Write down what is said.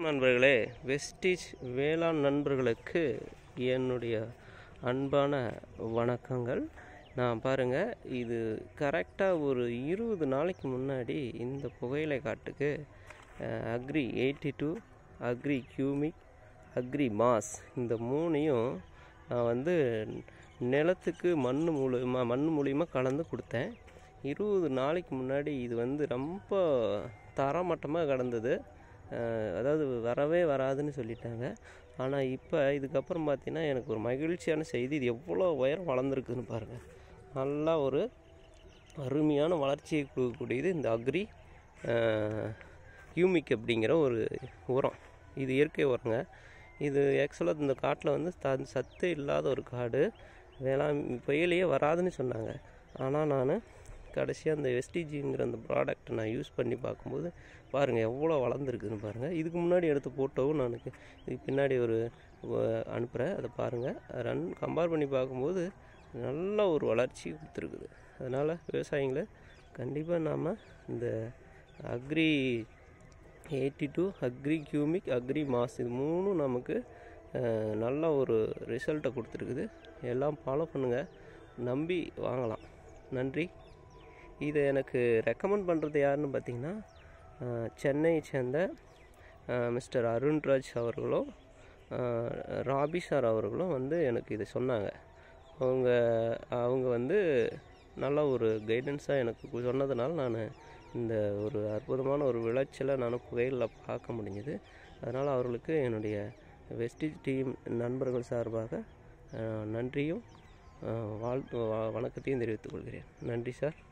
நண்பர்களே வெஸ்டீஜ் வேளாண் நண்பர்களுக்கு என்னுடைய அன்பான வணக்கங்கள் நான் பாருங்கள் இது கரெக்டாக ஒரு இருபது நாளைக்கு முன்னாடி இந்த புகையிலை காட்டுக்கு அஹ், Agri eighty two Agri Humic Agri Mass இந்த மூணையும் நான் வந்து நிலத்துக்கு மண் மூலியமாக மண் மூலியமா கலந்து கொடுத்தேன் இருபது நாளைக்கு முன்னாடி இது வந்து ரொம்ப தரமட்டமாக கடந்தது அஹ் அதாவது வரவே வராதுன்னு சொல்லிட்டாங்க ஆனால் இப்போ இதுக்கப்புறம் பார்த்தீங்கன்னா எனக்கு ஒரு மகிழ்ச்சியான செய்தி இது எவ்வளோ உயரம் வளர்ந்துருக்குன்னு பாருங்கள் நல்லா ஒரு அருமையான வளர்ச்சியை கொடுக்கக்கூடியது இந்த அக்ரி ஹியூமிக் அப்படிங்கிற ஒரு உரம் இது இயற்கை உரங்க இது ஆக்சுவலாக இந்த காட்டில் வந்து த சத்து இல்லாத ஒரு காடு வேளாண் புயலையே வராதுன்னு சொன்னாங்க ஆனால் நான் கடைசியாக அந்த எஸ்டிஜிங்கிற அந்த ப்ராடக்ட்டை நான் யூஸ் பண்ணி பார்க்கும்போது பாருங்கள் எவ்வளோ வளர்ந்துருக்குன்னு பாருங்கள் இதுக்கு முன்னாடி எடுத்த ஃபோட்டோவும் நான் இதுக்கு பின்னாடி ஒரு வ- அனுப்புகிறேன் அதை பாருங்கள் ரன் கம்பேர் பண்ணி பார்க்கும்போது நல்ல ஒரு வளர்ச்சி கொடுத்துருக்குது அதனால் விவசாயிகளை கண்டிப்பாக நாம் இந்த Agri eighty two Agri Humic Agri Mass இது மூணும் நமக்கு அஹ், நல்ல ஒரு ரிசல்ட்டை கொடுத்துருக்குது எல்லாம் ஃபாலோ பண்ணுங்கள் நம்பி வாங்கலாம் நன்றி இதை எனக்கு ரெக்கமெண்ட் பண்ணுறது யாருன்னு பார்த்தீங்கன்னா அஹ், சென்னையை சேர்ந்த அஹ், மிஸ்டர் அருண்ராஜ் அவர்களும் அஹ், ராபி சார் அவர்களும் வந்து எனக்கு இதை சொன்னாங்க அவங்க அவங்க வந்து நல்ல ஒரு கைடன்ஸாக எனக்கு சொன்னதுனால நான் இந்த ஒரு அற்புதமான ஒரு விளைச்சலை நான் புகையில் பார்க்க முடிஞ்சுது அதனால் அவர்களுக்கு என்னுடைய வெஸ்டிஜ் டீம் நண்பர்கள் சார்பாக அஹ், நன்றியும் அஹ், வாழ்த்து வ- வணக்கத்தையும் தெரிவித்துக் கொள்கிறேன் நன்றி சார்